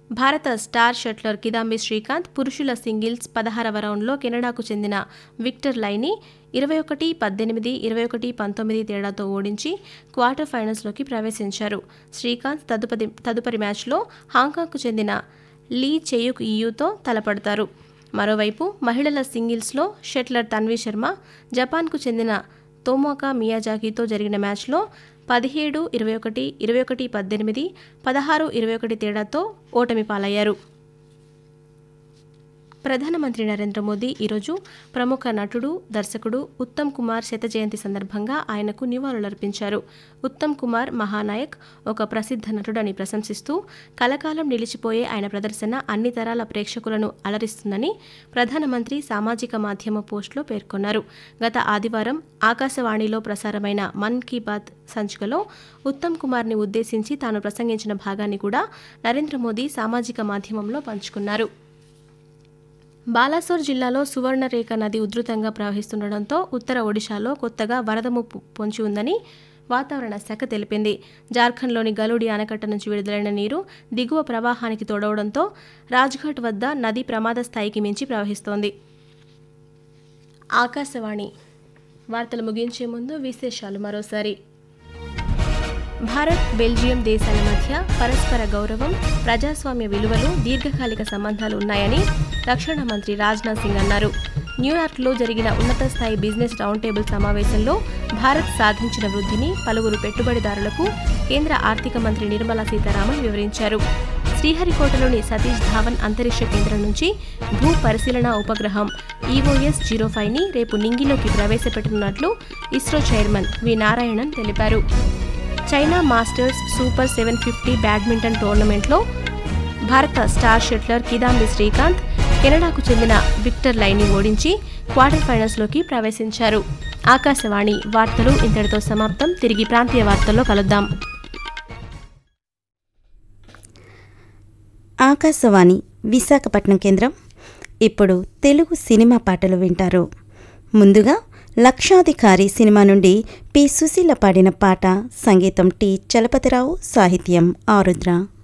భారత star shuttler Kidambi Srikanth పురుషుల singles పదహారవ రౌండ్లో కెనడాకు చెందిన విక్టర్ లైని ఇరవై ఒకటి పద్దెనిమిది ఇరవై ఒకటి పంతొమ్మిది తేడాతో ఓడించి క్వార్టర్ ఫైనల్స్లోకి ప్రవేశించారు శ్రీకాంత్ తదుపరి తదుపరి మ్యాచ్లో హాంకాంగ్కు చెందిన లీ చెయుక్ ఇయూతో తలపడతారు మరోవైపు మహిళల సింగిల్స్లో షట్లర్ తన్వీ శర్మ జపాన్కు చెందిన తోమోకా మియాజాకితో జరిగిన మ్యాచ్లో పదిహేడు ఇరవై ఒకటి ఇరవై ఒకటి పద్దెనిమిది పదహారు ఇరవై ఒకటి తేడాతో ఓటమి పాలయ్యారు ప్రధానమంత్రి నరేంద్ర మోదీ ఈరోజు ప్రముఖ నటుడు దర్శకుడు ఉత్తమ్ కుమార్ శత జయంతి సందర్భంగా ఆయనకు నివాళులర్పించారు ఉత్తమ్ కుమార్ మహానాయక్ ఒక ప్రసిద్ధ నటుడని ప్రశంసిస్తూ కలకాలం నిలిచిపోయే ఆయన ప్రదర్శన అన్ని తరాల ప్రేక్షకులను అలరిస్తుందని ప్రధానమంత్రి సామాజిక మాధ్యమ పోస్టులో పేర్కొన్నారు గత ఆదివారం ఆకాశవాణిలో ప్రసారమైన మన్ కీ బాత్ సంచికలో ఉత్తమ్ కుమార్ని ఉద్దేశించి తాను ప్రసంగించిన భాగాన్ని కూడా నరేంద్ర మోదీ సామాజిక మాధ్యమంలో పంచుకున్నారు బాలాసోర్ జిల్లాలో సువర్ణరేఖ నది ఉధృతంగా ప్రవహిస్తుండటంతో ఉత్తర ఒడిశాలో కొత్తగా వరద ముప్పు పొంచి ఉందని వాతావరణ శాఖ తెలిపింది జార్ఖండ్లోని గలుడి ఆనకట్ట నుంచి విడుదలైన నీరు దిగువ ప్రవాహానికి తోడవడంతో రాజ్ఘాట్ వద్ద నది ప్రమాద స్థాయికి మించి ప్రవహిస్తోంది ఆకాశవాణి వార్తలు ముగించే ముందు విశేషాలు మరోసారి భారత్ బెల్జియం దేశాల మధ్య పరస్పర గౌరవం ప్రజాస్వామ్య విలువలు దీర్ఘకాలిక సంబంధాలు ఉన్నాయని రక్షణ మంత్రి రాజ్నాథ్ సింగ్ అన్నారు న్యూయార్క్లో జరిగిన ఉన్నత స్థాయి బిజినెస్ రౌండ్ టేబుల్ సమావేశంలో భారత్ సాధించిన వృద్ధిని పలువురు పెట్టుబడిదారులకు కేంద్ర ఆర్థిక మంత్రి నిర్మలా సీతారామన్ వివరించారు శ్రీహరికోటలోని సతీష్ ధావన్ అంతరిక్ష కేంద్రం నుంచి భూ పరిశీలన ఉపగ్రహం ఈఓఎస్ జీరో ఫైవ్ని రేపు నింగిలోకి ప్రవేశపెట్టనున్నట్లు ఇస్రో చైర్మన్ వి నారాయణన్ తెలిపారు China Masters super seven fifty badminton టోర్నమెంట్లో భారత స్టార్ షట్లర్ కిదాంబి శ్రీకాంత్ కెనడాకు చెందిన విక్టర్ లైని ఓడించి క్వార్టర్ ఫైనల్స్లోకి ప్రవేశించారు ఆకాశవాణి వార్తలు ఇంతటితో సమాప్తం తిరిగి ప్రాంతీయ వార్తల్లో కలుద్దాం ఆకాశవాణి విశాఖపట్నం కేంద్రం ఇప్పుడు తెలుగు సినిమా పాటలు వింటారు ముందుగా లక్షాధికారి సినిమా నుండి పి సుశీల పాడిన పాట సంగీతం టి చలపతిరావు సాహిత్యం ఆరుద్ర